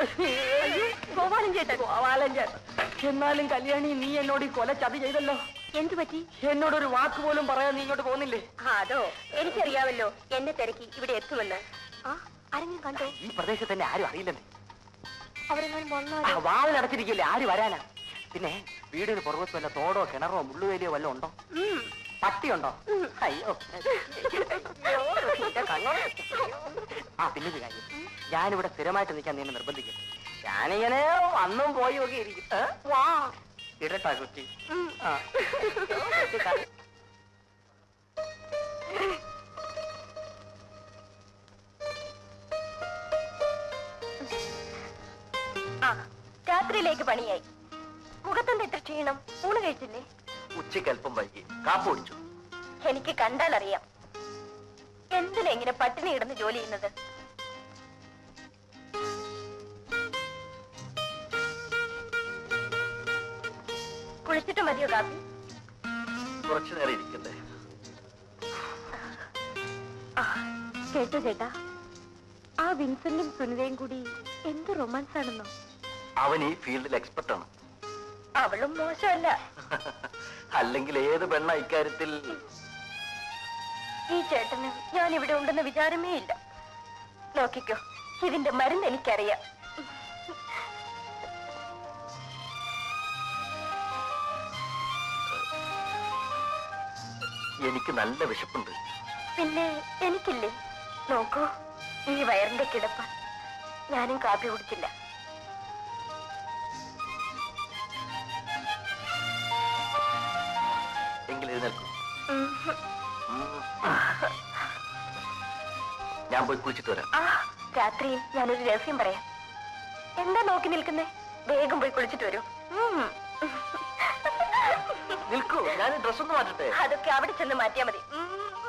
ഗോപാലൻ ചേട്ടൻ ഗോപാലൻ ചേട്ടൻ എന്നാലും കല്യാണി നീ എന്നോട് ഈ കൊല ചതി ചെയ്തല്ലോ എന്തു പറ്റി എന്നോടൊരു വാക്ക് പോലും പറയാൻ നീ ഇങ്ങോട്ട് പോകുന്നില്ലേ ആ അതോ എനിക്കറിയാമല്ലോ എന്നെ തിരക്കി ഇവിടെ എത്തുമെന്ന് ആ ആരെങ്കിലും കണ്ടോ ഈ പ്രദേശത്ത് തന്നെ ആരും അറിയില്ലെന്നേ അവരെങ്ങാനും ആ, വന്നാലോ വാതിലടച്ചിരിക്കില്ലേ ആര് വരാനാ പിന്നെ വീടിന് പുറകത്ത് വല്ല തോടോ കിണറോ മുള്ളുവേലിയോ വല്ലതും ഉണ്ടോ ഉം. പട്ടിയുണ്ടോ അയ്യോ അയ്യോ, എന്റെ കണ്ണോടെ. ആ പിന്നെ ഒരു കാര്യം ഞാനിവിടെ സ്ഥിരമായിട്ട് നിൽക്കാൻ നിന്നെ നിർബന്ധിക്കും ഞാനിങ്ങനെ അന്നും പോയി ഒക്കെ ഇരിക്കും ഏ? വാ ഇടട്ടാ കുട്ടി ഉം. ആ ആ രാത്രിയിലേക്ക് പണിയായി മുഖത്തെന്താ ഇത്ര ക്ഷീണം ഊണ് കഴിച്ചില്ലേ ഉച്ചയ്ക്ക് അല്പം വൈകി കാപ്പ് കുടിച്ചു എനിക്ക് കണ്ടാൽ അറിയാം എന്തിനാ ഇങ്ങനെ പട്ടിണി കിടന്ന് ജോലി ചെയ്യുന്നത് കുളിച്ചിട്ട് മതിയോ കാപ്പി കുറച്ചു നേരം ഇരിക്കണ്ടേ ആ, കേട്ടോ ചേട്ടാ ആ വിൻസെന്റും സുനിതയും കൂടി എന്ത് റൊമാൻസ് ആണെന്നോ അവൻ ഈ ഫീൽഡിൽ എക്സ്പെർട്ട് ആണ് അവളും മോശമല്ല അല്ലെങ്കിൽ ഏത് പെണ്ണ ഇക്കാര്യത്തിൽ ഈ ചേട്ടന് ഞാൻ ഇവിടെ ഉണ്ടെന്ന് വിചാരമേ ഇല്ല നോക്കിക്കോ ഇതിന്റെ മരുന്ന് എനിക്കറിയാം എനിക്ക് നല്ല വിശപ്പുണ്ട് പിന്നെ എനിക്കില്ലേ നോക്കൂ ഈ വയറിന്റെ കിടപ്പ് ഞാനും കാപ്പി കുടിച്ചില്ല എങ്കിൽ എഴുന്നേൽക്കും ഉം. ഞാൻ പോയി കുളിച്ചിട്ട് വരാം ആ രാത്രി ഞാനൊരു രഹസ്യം പറയാം എന്താ നോക്കി നിൽക്കുന്നേ വേഗം പോയി കുളിച്ചിട്ട് വരൂ ഉം. നിൽക്കൂ ഞാൻ ഡ്രസ് ഒന്ന് മാറ്റട്ടെ അതൊക്കെ അവിടെ ചെന്ന് മാറ്റിയാ മതി ഉം.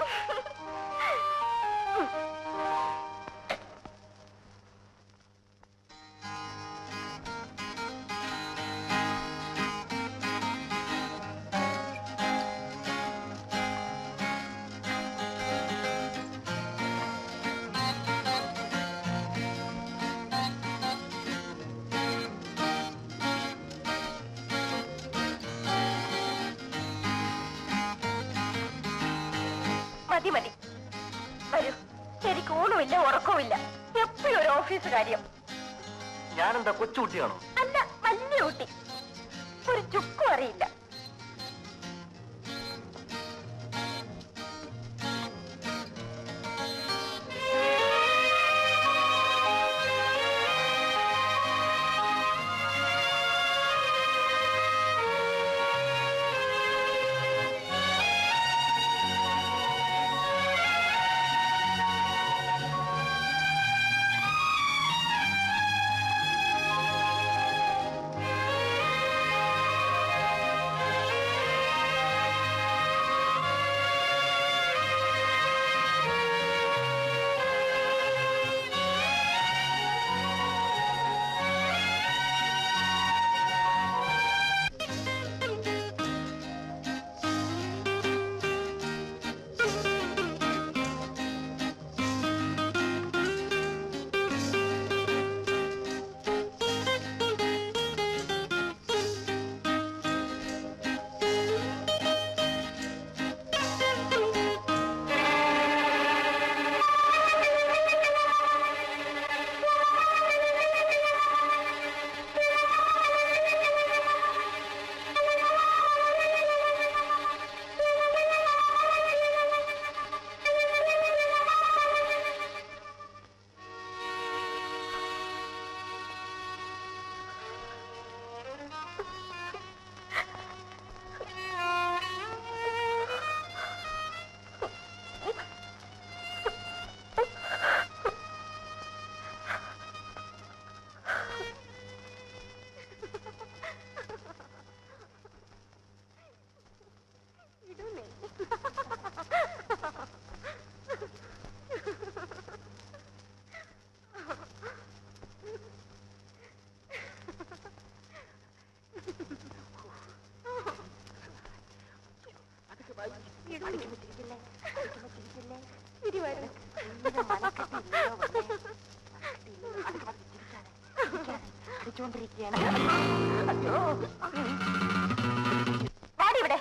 മതി മതി വരൂ ശരിക്കും ഊണുമില്ല ഉറക്കവുമില്ല എപ്പോഴും ഒരു ഓഫീസ് കാര്യം ഞാനെന്താ കൊച്ചുകുട്ടിയാണോ അല്ല വലിയ കുട്ടി ഒരു ചുക്കും അറിയില്ല പഠിച്ചുകൊണ്ടിരിക്കുകയാണ് അയ്യോ വാടി ഇവിടെ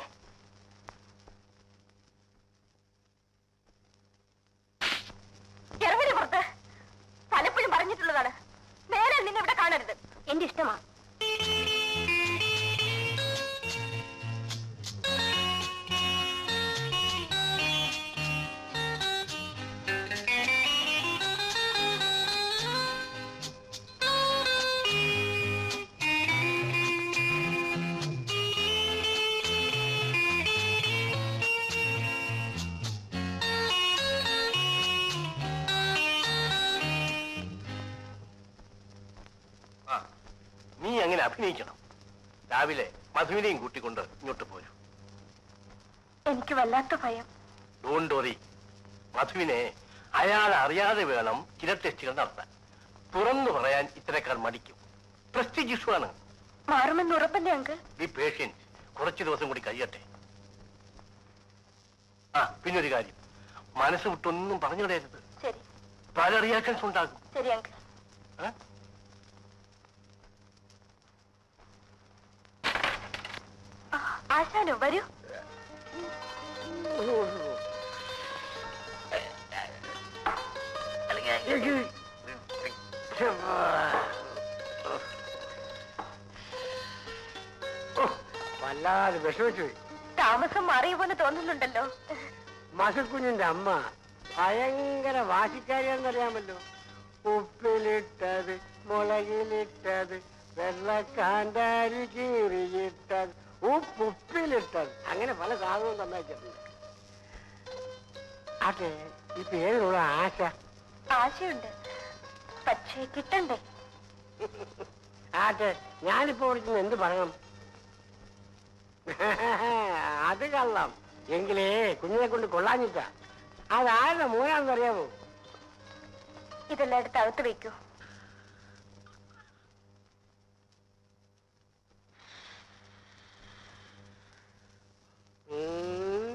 ഇറങ്ങി പുറത്ത് പലപ്പോഴും പറഞ്ഞിട്ടുള്ളതാണ് നേരെ നിന്നെ ഇവിടെ കാണരുത് എന്റെ ഇഷ്ടമാ ആ നീ അങ്ങനെ അഭിനയിക്കണം രാവിലെ മധുവിനെയും കൂട്ടിക്കൊണ്ട് ഇങ്ങോട്ട് പോരൂ എനിക്ക് വല്ലാത്ത ഭയം ഡോണ്ട് വറി മധുവിനെ അയാൾ അറിയാതെ വേണം ചില ടെസ്റ്റുകൾ നടത്താൻ തുറന്നു പറയാൻ ഇത്തരക്കാർ മടിക്കും പ്രസ്റ്റീജ് ഇഷ്യൂ ആണ് മാറുമെന്ന് ഉറപ്പല്ലേ അങ്ക് ബി പേഷ്യൻസ് കുറച്ച് ദിവസം കൂടി കഴിയട്ടെ ആ പിന്നൊരു കാര്യം മനസ്സ് വിട്ടൊന്നും പറഞ്ഞു വിടരുത് ശരി പല റിയാക്ഷൻസ് ഉണ്ടാകും ശരി അങ്ക് ഏ? ആശാനോ വരൂ വല്ലാതെ വിഷമിച്ചു പോയി താമസം മാറിയ പോലെ തോന്നുന്നുണ്ടല്ലോ മസക്കുഞ്ഞിന്റെ അമ്മ ഭയങ്കര വാശിക്കാരിയാണെന്നറിയാമല്ലോ ഉപ്പിലിട്ടത് മുളകിലിട്ടത് വെള്ളക്കാന്താരി കീറിയിട്ടത് ഉപ്പുപ്പിലിട്ടത് അങ്ങനെ പല സാധനവും തന്നേച്ചിട്ടുണ്ട് അതെ ഇപ്പൊ ഏതിനുള്ള ആശ ആശയുണ്ട് പക്ഷേ കിട്ടണ്ടേ ആട്ടെ ഞാനിപ്പോ വിളിക്കുന്ന എന്ത് പറയണം അത് കള്ളം എങ്കിലേ കുഞ്ഞിനെ കൊണ്ട് കൊള്ളാഞ്ഞിട്ടാ അതാരുടെ മൂന്നാണെന്ന് അറിയാമോ ഇതെല്ലാം എടുത്ത് അകത്ത് വെക്കൂ ഉം.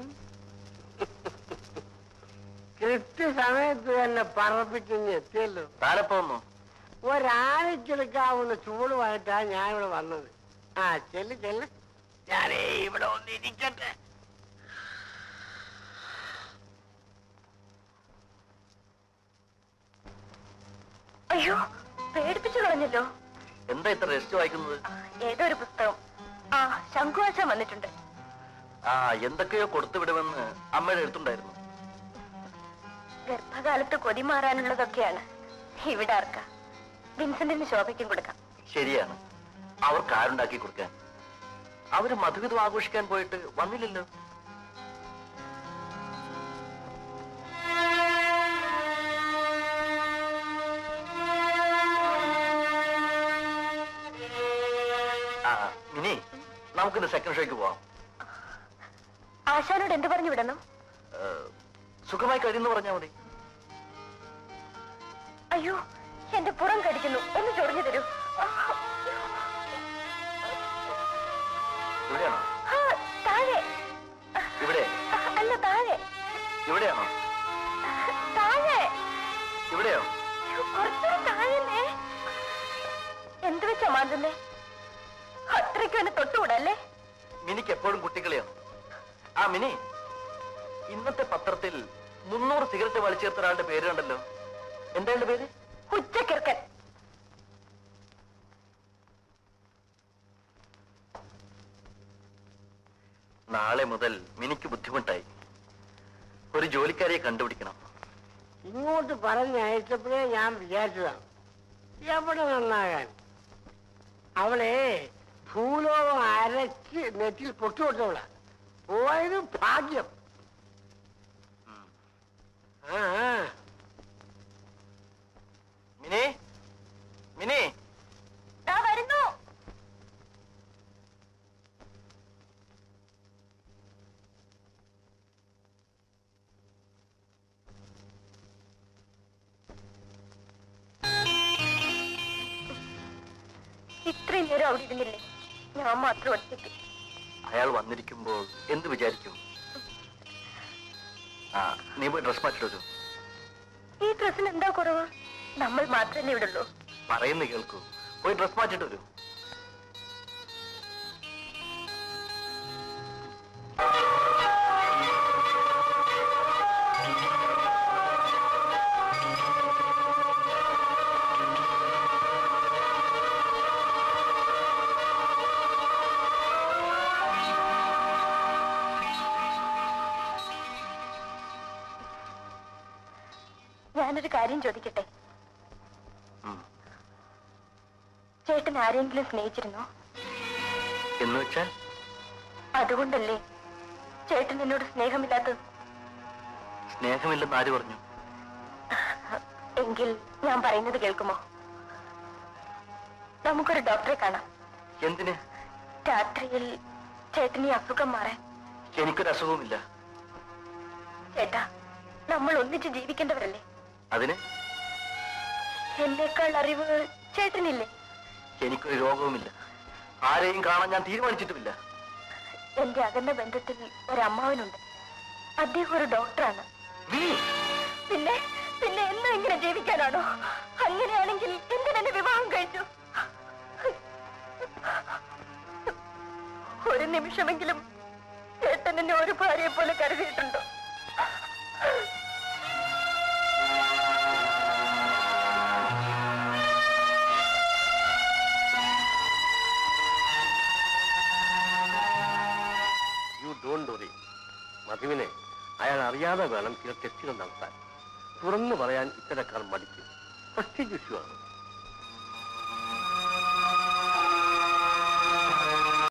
കൃത്യസമയത്ത് തന്നെ പറപ്പിച്ചിങ് എത്തിയല്ലോ താലപ്പോന്നു ഒരാഴ്ചെടുക്കാവുന്ന ചൂടുമായിട്ടാ ഞാനിവിടെ വന്നത് ആ ചെല്ല് ചെല്ല് ഞാനേ ഇവിടെ ഒന്നിരിക്കട്ടെ അയ്യോ പേടിപ്പിച്ചു കളഞ്ഞല്ലോ എന്താ ഇത്ര രജിസ്റ്റർ വായിക്കുന്നത് ആ, ഏതോ ഒരു പുസ്തകം ആ ശംഖുവാശാൻ വന്നിട്ടുണ്ട് ആ എന്തൊക്കെയോ കൊടുത്തു വിടുമെന്ന് അമ്മയുടെ എഴുത്തുണ്ടായിരുന്നു ഗർഭകാലത്ത് കൊതി മാറാനുള്ളതൊക്കെയാണ് ഇവിടെ ആർക്കാ വിൻസെന്റിന് ശോഭയ്ക്കും കൊടുക്കാം ശരിയാണ് അവർക്ക് ആരുണ്ടാക്കി കൊടുക്കാൻ അവര് മധുവിധം ആഘോഷിക്കാൻ പോയിട്ട് വന്നില്ലല്ലോ ആ ഇനി നമുക്കിന്ന് സെക്കൻഡ് ഷോയ്ക്ക് പോവാം ആശാനോട് എന്ത് പറഞ്ഞു വിടണം ഏ, സുഖമായി കഴിയുന്നു പറഞ്ഞാൽ മതി അയ്യോ എന്റെ പുറം കടിക്കുന്നു ഒന്ന് ചൊറിഞ്ഞു തരൂ ഇവിടെയാണോ ആ, താഴെ ഇവിടെ ആ, അല്ല താഴെ ഇവിടെയാണോ താഴെ ഇവിടെയോ അയ്യോ, കുറച്ചുകൂടെ താഴല്ലേ എന്ത് വെച്ചാ മാന്തുന്നേ അത്രയ്ക്കും എന്നെ തൊട്ടുകൂടല്ലേ മിനിക്ക് എപ്പോഴും കുട്ടിക്കളിയാണ് ആ മിനി ഇന്നത്തെ പത്രത്തിൽ മുന്നൂറ് സിഗരറ്റ് വലിച്ചേർത്ത ഒരാളുടെ പേര് കണ്ടല്ലോ എന്താ അയാളുടെ പേര് ഉച്ചക്കിർക്കൻ നാളെ മുതൽ മിനിക്ക് ബുദ്ധിമുട്ടായി ഒരു ജോലിക്കാരിയെ കണ്ടുപിടിക്കണം ഇങ്ങോട്ട് പറഞ്ഞയച്ചപ്പോഴേ ഞാൻ വിചാരിച്ചതാണ് എവിടെ നന്നാകാൻ അവളെ ഭൂലോകം അരച്ച് നെറ്റിൽ പൊട്ടുകൊടുത്തവളാ പോയത് ഭാഗ്യം ആ ആ. മിനി മിനി ദാ വരുന്നു ഇത്രയും നേരം അവിടെ ഇരുന്നില്ലേ ഞാൻ മാത്രം ഒറ്റയ്ക്ക് അയാൾ വന്നിരിക്കുമ്പോൾ എന്ത് വിചാരിക്കും ആ നീ പോയി ഡ്രസ് മാറ്റിട്ടു ഈ ഡ്രസ്സിന് എന്താ കുറവ് നമ്മൾ മാത്രമല്ലേ ഇവിടെ ഉള്ളൂ പറയുന്ന കേൾക്കൂ പോയി ഡ്രസ് മാറ്റിട്ട് വരൂ ഞാനൊരു കാര്യം ചോദിക്കട്ടെ ഉം. ചേട്ടൻ ആരെങ്കിലും സ്നേഹിച്ചിരുന്നോ എന്ന് വെച്ചാൽ അതുകൊണ്ടല്ലേ ചേട്ടൻ എന്നോട് സ്നേഹമില്ലാത്തത് സ്നേഹമില്ലെന്ന് ആര് പറഞ്ഞു എങ്കിൽ ഞാൻ പറയുന്നത് കേൾക്കുമോ നമുക്കൊരു ഡോക്ടറെ കാണാം എന്തിന് രാത്രിയിൽ ചേട്ടന് ഈ അസുഖം മാറാൻ എനിക്കൊരു അസുഖവുമില്ല ചേട്ടാ നമ്മൾ ഒന്നിച്ച് ജീവിക്കേണ്ടവരല്ലേ അതിന് എന്നേക്കാൾ അറിവ് ചേട്ടനില്ലേ എനിക്കൊരു രോഗവുമില്ല ആരെയും കാണാൻ ഞാൻ തീരുമാനിച്ചിട്ടുമില്ല എന്റെ അകന്ന ബന്ധത്തിൽ ഒരു അമ്മാവനുണ്ട് അദ്ദേഹം ഒരു ഡോക്ടറാണ് നീ പിന്നെ പിന്നെ എന്നും ഇങ്ങനെ ജീവിക്കാനാണോ അങ്ങനെയാണെങ്കിൽ എന്തിനെന്നെ വിവാഹം കഴിച്ചു ഒരു നിമിഷമെങ്കിലും ചേട്ടൻ എന്നെ ഒരു ഭാര്യയെ പോലെ കരുതിയിട്ടുണ്ടോ യു ഡോണ്ട് വറി മധുവിനെ അയാൾ അറിയാതെ വേണം ചില ടെസ്റ്റുകൾ നടത്താൻ തുറന്നു പറയാൻ ഇത്തരക്കാർ മടിക്കും പ്രസ്റ്റീജ് ഇഷ്യൂ ആണ്